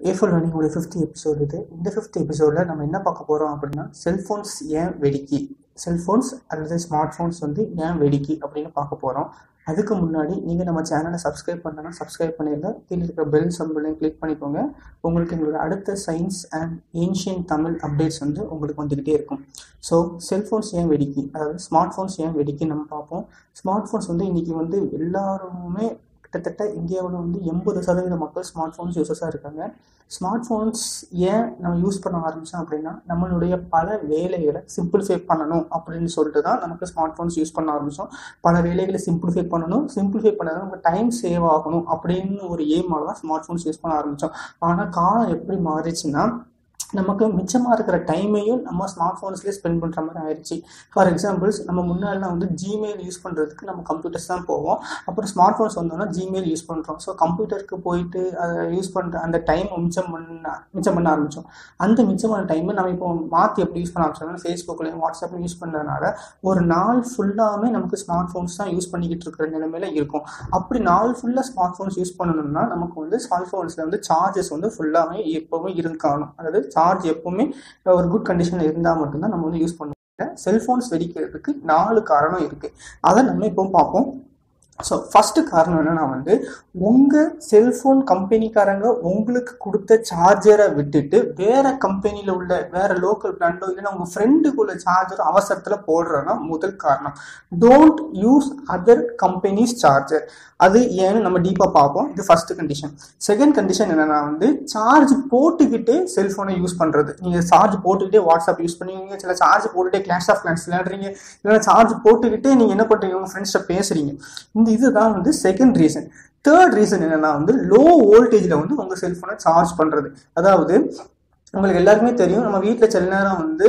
ஏஃபுல் ரன்னிங்கோட fifth episode இது இந்த fifth எபிசோடில் நம்ம என்ன பார்க்க போகிறோம் அப்படின்னா செல்ஃபோன்ஸ் ஏன் வெடிக்கி செல்ஃபோன்ஸ் அல்லது ஸ்மார்ட் ஃபோன்ஸ் வந்து ஏன் வெடிக்கி அப்படின்னு பார்க்க போகிறோம் அதுக்கு முன்னாடி நீங்கள் நம்ம சேனலை சப்ஸ்கிரைப் பண்ணனா சப்ஸ்கிரைப் பண்ணிடுங்க கீழே இருக்கிற பெல் சம்பிளையும் கிளிக் பண்ணிக்கோங்க உங்களுக்கு எங்களோட அடுத்த science and ancient Tamil updates வந்து உங்களுக்கு வந்துக்கிட்டே இருக்கும் ஸோ செல்ஃபோன்ஸ் ஏன் வெடிக்கி அதாவது ஸ்மார்ட் ஃபோன்ஸ் ஏன் வெடிக்கி நம்ம பார்ப்போம் ஸ்மார்ட் ஃபோன்ஸ் வந்து இன்றைக்கி வந்து எல்லாருமே கிட்டத்தட்ட இந்தியாவில் வந்து எண்பது சதவீத மக்கள் ஸ்மார்ட் ஃபோன்ஸ் யூசஸாக இருக்காங்க ஸ்மார்ட் ஃபோன்ஸ் ஏன் நம்ம யூஸ் பண்ண ஆரம்பித்தோம் அப்படின்னா நம்மளுடைய பல வேலைகளை சிம்பிளிஃபை பண்ணணும் அப்படின்னு சொல்லிட்டு தான் நமக்கு ஸ்மார்ட் ஃபோன்ஸ் யூஸ் பண்ண ஆரம்பித்தோம் பல வேலைகளை சிம்பிளிஃபை பண்ணணும் சிம்பிளிஃபை பண்ணால் நமக்கு டைம் சேவ் ஆகணும் அப்படின்னு ஒரு எய்மால தான் ஸ்மார்ட் ஃபோன்ஸ் யூஸ் பண்ண ஆரம்பித்தோம் ஆனால் காலம் எப்படி மாறிச்சுன்னா நமக்கு மிச்சமாக இருக்கிற டைமையும் நம்ம ஸ்மார்ட் ஃபோன்ஸ்லேயே ஸ்பெண்ட் பண்ணுற மாதிரி ஆயிடுச்சு ஃபார் எக்ஸாம்பிள்ஸ் நம்ம முன்னாடிலாம் வந்து ஜிமெயில் யூஸ் பண்ணுறதுக்கு நம்ம கம்ப்யூட்டர்ஸ் தான் போவோம் அப்புறம் ஸ்மார்ட் ஃபோன்ஸ் வந்தோம்னா ஜிமெயில் யூஸ் பண்ணுறோம் ஸோ கம்ப்யூட்டருக்கு போயிட்டு அதை யூஸ் பண்ணுற அந்த டைம் மிச்சம் பண்ண மிச்சம் பண்ண ஆரம்பித்தோம் அந்த மிச்சமான டைமை நம்ம இப்போ மாற்றி எப்படி யூஸ் பண்ண ஆரம்பிச்சோம்னா ஃபேஸ்புக்லையும் வாட்ஸ்அப்லையும் யூஸ் பண்ணுறதுனால ஒரு நாள் ஃபுல்லாகவே நமக்கு ஸ்மார்ட் ஃபோன்ஸ் தான் யூஸ் பண்ணிக்கிட்டு இருக்கிற நிலைமையில இருக்கும் அப்படி நாள் ஃபுல்லாக ஸ்மார்ட் ஃபோன்ஸ் யூஸ் பண்ணணும்னா நமக்கு வந்து ஸ்மார்ட் ஃபோன்ஸில் வந்து சார்ஜஸ் வந்து ஃபுல்லாகவே எப்போவுமே இருக்காணும் அதாவது சார்ஜ் எப்பவுமே ஒரு குட் கண்டிஷனில் இருந்தால் மட்டும்தான் நம்ம வந்து யூஸ் பண்ணுவோம் செல்ஃபோன்ஸ் வெடிக்கிறதுக்கு நாலு காரணம் இருக்குது அதை நம்ம இப்போ பார்ப்போம் ஸோ ஃபஸ்ட்டு காரணம் என்னென்னா வந்து உங்கள் செல்ஃபோன் கம்பெனிக்காரங்க உங்களுக்கு கொடுத்த சார்ஜரை விட்டுட்டு வேற கம்பெனியில் உள்ள வேற லோக்கல் பிராண்டோ இல்லைன்னா உங்கள் ஃப்ரெண்டுக்குள்ள சார்ஜர் அவசரத்தில் போடுறதுனா முதல் காரணம் don't use other companies charger அது ஏன்னு நம்ம டீப்பாக பார்ப்போம் இது ஃபர்ஸ்ட் கண்டிஷன் செகண்ட் கண்டிஷன் என்னென்னா வந்து சார்ஜ் போட்டுக்கிட்டே செல்ஃபோனை யூஸ் பண்ணுறது நீங்கள் சார்ஜ் போட்டுக்கிட்டே வாட்ஸ்அப் யூஸ் பண்ணுவீங்க சில சார்ஜ் போட்டுகிட்டே கிளாஸ் ஆஃப் கிளான்ஸ் விளையாடுறீங்க இல்லைன்னா சார்ஜ் போட்டுக்கிட்டே நீங்கள் என்ன பண்ணுறீங்க உங்கள் ஃப்ரெண்ட்ஸ்கிட்ட பேசுகிறீங்க இந்த இதுதான் வந்து செகண்ட் ரீசன் தேர்ட் ரீசன் என்னன்னா வந்து லோ வோல்டேஜில் வந்து உங்கள் செல்ஃபோனை சார்ஜ் பண்ணுறது அதாவது உங்களுக்கு எல்லாருக்குமே தெரியும் நம்ம வீட்டில் சில நேரம் வந்து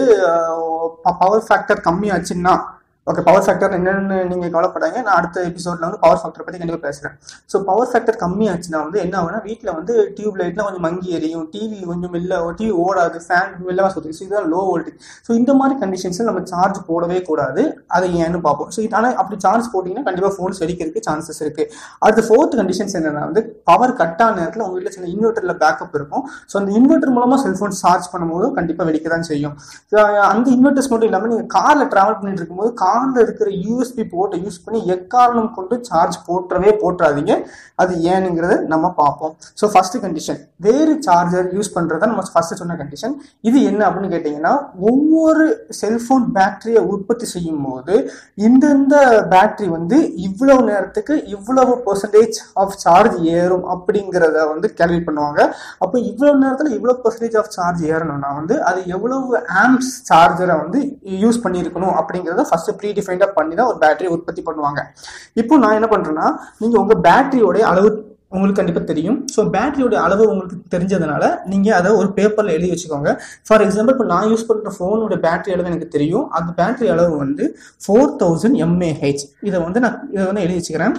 பவர் ஃபேக்டர் கம்மியாச்சுன்னா ஓகே பவர் ஃபேக்டர் என்னென்னு நீங்கள் கவலைப்படாங்க நான் அடுத்த எபிசோடில் வந்து பவர் ஃபேக்டர் பற்றி கண்டிப்பாக பேசுகிறேன் ஸோ பவர் ஃபேக்டர் கம்மியாச்சுன்னா வந்து என்ன ஆகுனா வீட்டில் வந்து டியூப் லைட்லாம் கொஞ்சம் மங்கி எரியும் டிவி கொஞ்சம் வெளில டிவி ஓடாது ஃபேன் வெளிலவா சுற்றுது ஸோ இதுதான் லோ வோல்டேஜ் ஸோ இந்த மாதிரி கண்டிஷன்ஸில் நம்ம சார்ஜ் போடவே கூடாது அதை ஏன்னு பார்ப்போம் ஸோ ஆனால் அப்படி சார்ஜ் போட்டிங்கன்னா கண்டிப்பாக ஃபோன்ஸ் வெடிக்கிறதுக்கு சான்சஸ் இருக்குது அடுத்த ஃபோர்த் கண்டிஷன்ஸ் என்னென்னா வந்து பவர் கட் ஆன நேரத்தில் உங்கள் வீட்டில் சில இன்வெர்ட்டரில் பேக்கப் இருக்கும் ஸோ அந்த இன்வெர்ட்டர் மூலமாக செல்ஃபோன் சார்ஜ் பண்ணும்போது கண்டிப்பாக வெடிக்க தான் செய்யும் அந்த இன்வெர்ட்டர்ஸ் மட்டும் இல்லாமல் நீங்கள் காரில் ட்ராவல் பண்ணிட்டு இருக்கும்போது காரில் இருக்கிற யூஎஸ்பி போர்ட்டை யூஸ் பண்ணி எக்காரணம் கொண்டு சார்ஜ் போட்டுறவே போட்டுறாதீங்க அது ஏனுங்கிறத நம்ம பார்ப்போம் ஸோ ஃபர்ஸ்ட் கண்டிஷன் வேறு சார்ஜர் யூஸ் பண்ணுறத நம்ம ஃபர்ஸ்ட் சொன்ன கண்டிஷன் இது என்ன அப்படின்னு கேட்டிங்கன்னா ஒவ்வொரு செல்ஃபோன் பேட்டரியை உற்பத்தி செய்யும் போது இந்தந்த பேட்டரி வந்து இவ்வளவு நேரத்துக்கு இவ்வளவு பர்சன்டேஜ் ஆஃப் சார்ஜ் ஏறும் அப்படிங்கிறத வந்து கேல்குலேட் பண்ணுவாங்க அப்போ இவ்வளவு நேரத்தில் இவ்வளோ பர்சன்டேஜ் ஆஃப் சார்ஜ் ஏறணும்னா வந்து அது எவ்வளவு ஆம்ஸ் சார்ஜரை வந்து யூஸ் பண்ணியிருக்கணும் அப்படிங்கிறத ஃபர்ஸ்ட் ப்ரீ டிஃபைன்டாக பண்ணி தான் ஒரு பேட்டரி உற்பத்தி பண்ணுவாங்க இப்போ நான் என்ன பண்ணுறேன்னா நீங்கள் உங்கள் பேட்டரியோடைய அளவு உங்களுக்கு கண்டிப்பாக தெரியும் ஸோ பேட்டரியோட அளவு உங்களுக்கு தெரிஞ்சதுனால நீங்கள் அதை ஒரு பேப்பரில் எழுதி வச்சுக்கோங்க ஃபார் எக்ஸாம்பிள் இப்போ நான் யூஸ் பண்ணுற ஃபோனோட பேட்டரி அளவு எனக்கு தெரியும் அந்த பேட்டரி அளவு வந்து ஃபோர் தௌசண்ட் எம்ஏஹெச் இதை வந்து நான் இதை வந்து எழுதி வச்சுக்கிறேன்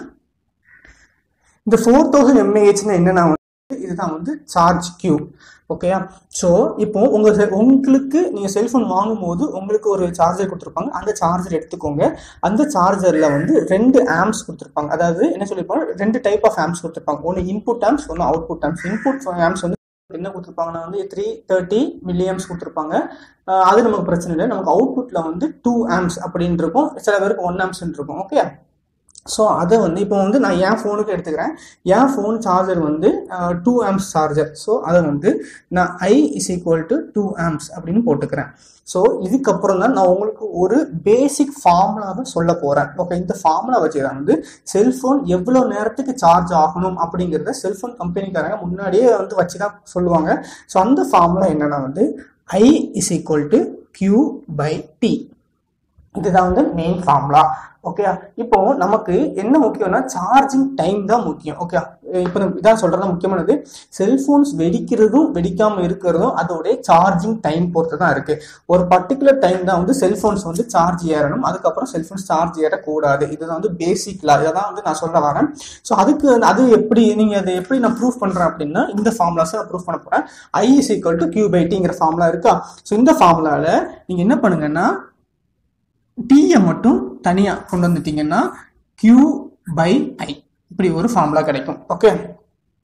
இந்த ஃபோர் தௌசண்ட் எம்ஏஹெச்னு என்னென்னா வந்து இதுதான் வந்து சார்ஜ் கியூ ஓகேயா ஸோ இப்போ உங்கள் உங்களுக்கு நீங்கள் செல்ஃபோன் வாங்கும்போது உங்களுக்கு ஒரு சார்ஜர் கொடுத்துருப்பாங்க அந்த சார்ஜர் எடுத்துக்கோங்க அந்த சார்ஜரில் வந்து ரெண்டு ஆம்ஸ் கொடுத்துருப்பாங்க அதாவது என்ன சொல்லியிருப்பாங்க ரெண்டு டைப் ஆஃப் ஆம்ஸ் கொடுத்துருப்பாங்க ஒன்று இன்புட் ஆம்ஸ் ஒன்று அவுட்புட் ஆம்ஸ் இன்புட் ஆம்ஸ் வந்து என்ன கொடுத்துருப்பாங்கன்னா வந்து த்ரீ தேர்ட்டி மில்லியம்ஸ் கொடுத்துருப்பாங்க அது நமக்கு பிரச்சனை இல்லை நமக்கு அவுட்புட்டில் வந்து டூ ஆம்ஸ் அப்படின்னு இருக்கும் சில பேருக்கு ஒன் ஆம்ஸ்ன்னு இருக்கும் ஓகே ஸோ அதை வந்து இப்போ வந்து நான் என் ஃபோனுக்கு எடுத்துக்கிறேன் என் ஃபோன் சார்ஜர் வந்து டூ ஆம்ஸ் சார்ஜர் ஸோ அதை வந்து நான் I is equal to two amps அப்படின்னு போட்டுக்கிறேன் ஸோ இதுக்கப்புறம் தான் நான் உங்களுக்கு ஒரு பேசிக் ஃபார்முலாவை சொல்ல போகிறேன் ஓகே இந்த ஃபார்முலா வச்சு தான் வந்து செல்ஃபோன் எவ்வளோ நேரத்துக்கு சார்ஜ் ஆகணும் அப்படிங்கிறத செல்ஃபோன் கம்பெனிக்காரங்க முன்னாடியே வந்து வச்சு தான் சொல்லுவாங்க ஸோ அந்த ஃபார்முலா என்னென்னா வந்து I is equal to Q by T இதுதான் வந்து மெயின் ஃபார்முலா ஓகே இப்போ நமக்கு என்ன முக்கியம்னா சார்ஜிங் டைம் தான் முக்கியம் ஓகே இப்போ இதான் சொல்றது முக்கியமானது செல்போன்ஸ் வெடிக்கிறதும் வெடிக்காம இருக்கிறதும் அதோடைய சார்ஜிங் டைம் பொறுத்து தான் இருக்கு ஒரு பர்டிகுலர் டைம் தான் வந்து செல்போன்ஸ் வந்து சார்ஜ் ஏறணும் அதுக்கப்புறம் செல்போன்ஸ் சார்ஜ் ஏறக்கூடாது இதுதான் வந்து பேசிக்லா இதை தான் வந்து நான் சொல்ல வரேன் ஸோ அதுக்கு அது எப்படி நீங்க அதை எப்படி நான் ப்ரூவ் பண்றேன் அப்படின்னா இந்த ஃபார்முலாஸை நான் ப்ரூவ் பண்ண போறேன் I is equal to Q by டிங்கிற ஃபார்முலா இருக்கா ஸோ இந்த ஃபார்முலால நீங்க என்ன பண்ணுங்கன்னா டீயை மட்டும் தனியாக கொண்டு வந்துட்டீங்கன்னா கியூ பை ஐ இப்படி ஒரு ஃபார்முலா கிடைக்கும் okay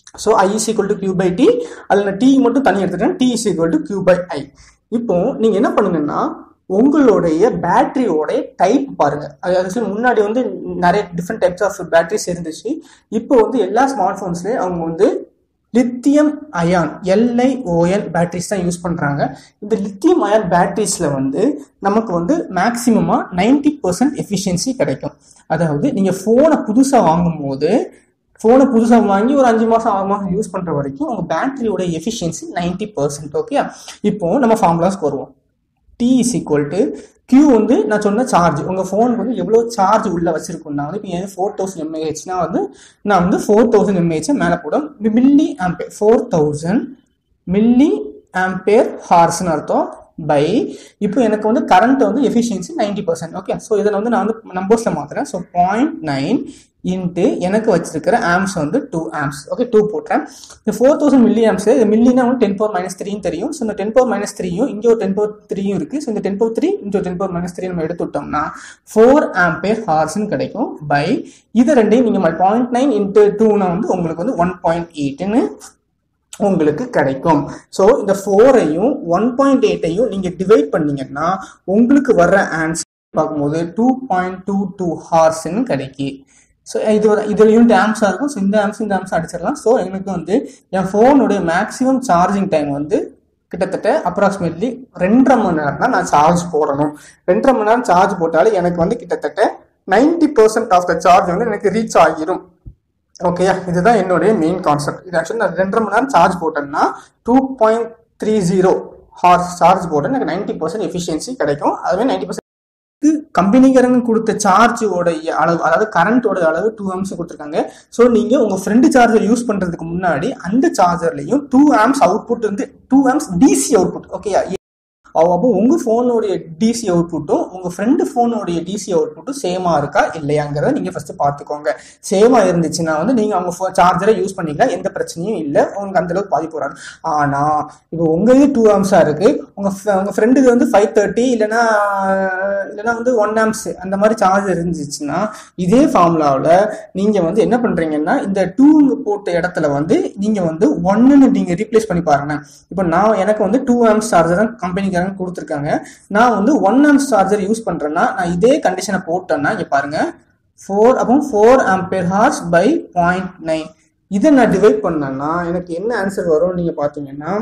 so I is equal to Q by T அதில் நான் டி மட்டும் தனி எடுத்துட்டேன் T is equal to Q by I இப்போ நீங்கள் என்ன பண்ணுங்கன்னா உங்களுடைய பேட்டரியோட டைப் பாருங்க அது முன்னாடி வந்து நிறைய டிஃப்ரெண்ட் டைப்ஸ் ஆஃப் பேட்டரிஸ் இருந்துச்சு இப்போ வந்து எல்லா ஸ்மார்ட் ஃபோன்ஸ்லேயும் அவங்க வந்து லித்தியம் அயான் எல்ஐஓஎல் பேட்டரிஸ் தான் யூஸ் பண்ணுறாங்க இந்த லித்தியம் அயான் பேட்டரிஸில் வந்து நமக்கு வந்து மேக்ஸிமமாக நைன்டி பர்சன்ட் எஃபிஷியன்சி கிடைக்கும் அதாவது நீங்கள் ஃபோனை புதுசாக வாங்கும் போது ஃபோனை புதுசாக வாங்கி ஒரு அஞ்சு மாதம் ஆறு மாதம் யூஸ் பண்ணுற வரைக்கும் உங்கள் பேட்டரியோட எஃபிஷியன்சி நைன்டி பர்சன்ட் ஓகே இப்போ நம்ம ஃபார்முலாஸ்க்கு வருவோம் T is equal to Q வந்து நான் சொன்ன சார்ஜ் உங்கள் ஃபோனுக்கு வந்து எவ்வளோ சார்ஜ் உள்ளே வச்சிருக்கோம்னா வந்து இப்போ ஏன் ஃபோர் தௌசண்ட் எம்ஏஹெச்னா வந்து நான் வந்து ஃபோர் தௌசண்ட் எம்ஏஹெச்சை மேலே போடும் milliampere four thousand milliampere ஹார்ஸ்னு அர்த்தம் பை இப்போ எனக்கு வந்து கரண்ட் வந்து efficiency ninety percent okay so இதில் வந்து நான் வந்து நம்பர்ஸில் மாற்றுறேன் ஸோ பாயிண்ட் நைன் இன்ட்டு எனக்கு வச்சிருக்கிற ஆம்ஸ் வந்து டூ ஆம்ஸ் ஓகே டூ போட்டுறேன் இந்த ஃபோர் தௌசண்ட் மில்லி ஆம்ஸ் இது மில்லினா வந்து டென் பவர் மைனஸ் த்ரீன்னு தெரியும் ஸோ இந்த டென் பவர் மைனஸ் த்ரீயும் இங்கே ஒரு டென் பவர் த்ரீயும் இருக்குது ஸோ இந்த டென் பவர் த்ரீ இங்கே டென் பவர் மைனஸ் த்ரீ நம்ம எடுத்து விட்டோம்னா ஃபோர் ஆம்பேர் ஹார்ஸ்னு கிடைக்கும் பை இதை ரெண்டையும் நீங்கள் பாயிண்ட் நைன் இன்ட்டு டூனா வந்து உங்களுக்கு வந்து ஒன் பாயிண்ட் எயிட்னு உங்களுக்கு கிடைக்கும் ஸோ இந்த ஃபோரையும் ஒன் பாயிண்ட் எயிட்டையும் நீங்கள் டிவைட் பண்ணீங்கன்னா உங்களுக்கு வர்ற ஆன்சர் பார்க்கும்போது டூ பாயிண்ட் டூ டூ ஹார்ஸ்ன்னு கிடைக்கி ஸோ இது ஒரு இது யூனிட் ஆம்ஸாக இருக்கும் ஸோ இந்த ஆம்ஸ் இந்த ஆம்ஸ் அடிச்சிடலாம் ஸோ எனக்கு வந்து என் ஃபோனுடைய மேக்ஸிமம் சார்ஜிங் டைம் வந்து கிட்டத்தட்ட அப்ராக்சிமேட்லி ரெண்டரை மணி நேரம் தான் நான் சார்ஜ் போடணும் ரெண்டரை மணி நேரம் சார்ஜ் போட்டாலே எனக்கு வந்து கிட்டத்தட்ட ninety percent of the charge வந்து எனக்கு ரீச் ஆகிரும் ஓகேயா இதுதான் என்னுடைய மெயின் கான்செப்ட் இது ஆக்சுவலி நான் ரெண்டரை மணி நேரம் சார்ஜ் போட்டேன்னா two point three zero hours charge போட்டேன் எனக்கு நைன்டி பர்சன்ட் எஃபிஷியன்சி கிடைக்கும் அதுவே நைன்டி பர்சன்ட் கம்பெனிக்காரங்க கொடுத்த சார்ஜோட அளவு அதாவது கரண்டோட அளவு டூ ஆம்ஸ் கொடுத்துருக்காங்க ஸோ நீங்கள் உங்கள் ஃப்ரெண்டு சார்ஜர் யூஸ் பண்ணுறதுக்கு முன்னாடி அந்த சார்ஜர்லையும் டூ ஆம்ஸ் அவுட்புட் வந்து டூ ஆம்ஸ் டிசி அவுட்புட் ஓகேயா அப்போ உங்கள் ஃபோனுடைய டிசி அவுட்புட்டும் உங்கள் ஃப்ரெண்டு ஃபோனுடைய டிசி அவுட்புட்டும் சேமாக இருக்கா இல்லையாங்கிறத நீங்கள் ஃபஸ்ட்டு பார்த்துக்கோங்க சேமாக இருந்துச்சுன்னா வந்து நீங்கள் அவங்க ஃபோ சார்ஜரை யூஸ் பண்ணிக்கலாம் எந்த பிரச்சனையும் இல்லை உங்களுக்கு அந்தளவுக்கு பாதிப்பு வராது ஆனால் இப்போ உங்கள் இது டூ ஆம்ஸாக இருக்குது உங்கள் உங்கள் ஃப்ரெண்டு வந்து ஃபைவ் தேர்ட்டி இல்லைனா இல்லைனா வந்து ஒன் ஆம்ஸ் அந்த மாதிரி சார்ஜர் இருந்துச்சுன்னா இதே ஃபார்முலாவில் நீங்கள் வந்து என்ன பண்ணுறீங்கன்னா இந்த டூ போட்ட இடத்துல வந்து நீங்கள் வந்து ஒன்றுன்னு நீங்கள் ரீப்ளேஸ் பண்ணி பாருங்க இப்போ நான் எனக்கு வந்து டூ ஆம்ஸ் சார்ஜர் தான் கம்பெனிக்கு தரேன்னு கொடுத்துருக்காங்க நான் வந்து ஒன் ஆம்ப் சார்ஜர் யூஸ் பண்ணுறேன்னா நான் இதே கண்டிஷனை போட்டேன்னா இங்கே பாருங்க ஃபோர் அப்போ four ampere hours by point nine இதை நான் டிவைட் பண்ணேன்னா எனக்கு என்ன ஆன்சர் வரும் நீங்கள் பார்த்தீங்கன்னா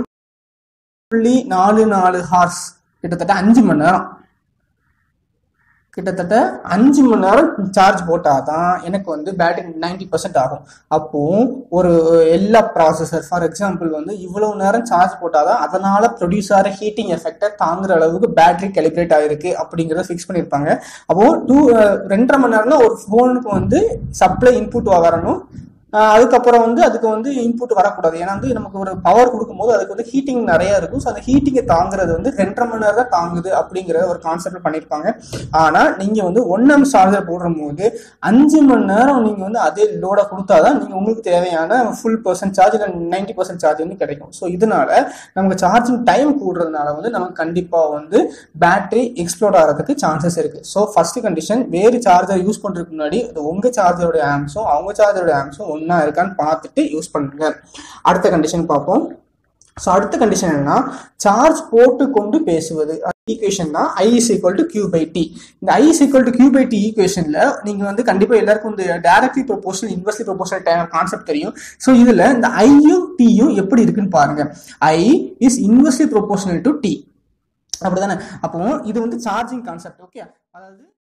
புள்ளி நாலு நாலு ஹார்ஸ் கிட்டத்தட்ட அஞ்சு மணி நேரம் கிட்டத்தட்ட அஞ்சு மணி நேரம் சார்ஜ் போட்டால் தான் எனக்கு வந்து பேட்டரி நைன்டி பர்சன்ட் ஆகும் அப்போ ஒரு எல்லா ப்ராசஸர் ஃபார் எக்ஸாம்பிள் வந்து இவ்வளவு நேரம் சார்ஜ் போட்டால் தான் அதனால ப்ரொடியூஸ் ஆகிற ஹீட்டிங் எஃபெக்டை தாங்குற அளவுக்கு பேட்டரி கெலிப்ரேட் ஆகிருக்கு அப்படிங்கிறத ஃபிக்ஸ் பண்ணியிருப்பாங்க அப்போ டூ ரெண்டரை மணி நேரம்னா ஒரு ஃபோனுக்கு வந்து சப்ளை இன்புட் வரணும் அதுக்கப்புறம் வந்து அதுக்கு வந்து இன்புட் வரக்கூடாது ஏன்னா வந்து நமக்கு ஒரு பவர் கொடுக்கும்போது அதுக்கு வந்து ஹீட்டிங் நிறைய இருக்கும் ஸோ அந்த ஹீட்டிங்கை தாங்குறது வந்து ரெண்டரை மணி நேரம் தான் தாங்குது அப்படிங்கிற ஒரு கான்செப்ட் பண்ணியிருப்பாங்க ஆனால் நீங்கள் வந்து ஒன் எம் சார்ஜர் போடும் போது அஞ்சு மணி நேரம் நீங்கள் வந்து அதே லோட கொடுத்தாதான் நீங்கள் உங்களுக்கு தேவையான ஃபுல் பர்சன்ட் சார்ஜ் இல்லை நைன்டி பர்சன்ட் சார்ஜ் வந்து கிடைக்கும் ஸோ இதனால நமக்கு சார்ஜிங் டைம் கூடுறதுனால வந்து நமக்கு கண்டிப்பாக வந்து பேட்டரி எக்ஸ்ப்ளோர் ஆகிறதுக்கு சான்சஸ் இருக்குது ஸோ ஃபர்ஸ்ட் கண்டிஷன் வேறு சார்ஜர் யூஸ் பண்ணுறதுக்கு முன்னாடி உங்கள் சார்ஜரோட ஆம்ஸும் அவங்க சார்ஜரோட ஆம்ஸும் ஒன்றா இருக்கான்னு பார்த்துட்டு யூஸ் பண்ணுங்க அடுத்த கண்டிஷன் பார்ப்போம் ஸோ அடுத்த கண்டிஷன் என்னன்னா சார்ஜ் போட்டு கொண்டு பேசுவது ஈக்குவேஷன் தான் I is equal to Q by T இந்த I is equal to Q by T ஈக்குவேஷனில் நீங்கள் வந்து கண்டிப்பாக எல்லாருக்கும் இந்த directly proportional inversely proportional concept தெரியும் ஸோ இதில் இந்த ஐயும் டியும் எப்படி இருக்குன்னு பாருங்க I is inversely proportional to T அப்படிதானே அப்போ இது வந்து சார்ஜிங் கான்செப்ட் ஓகே அதாவது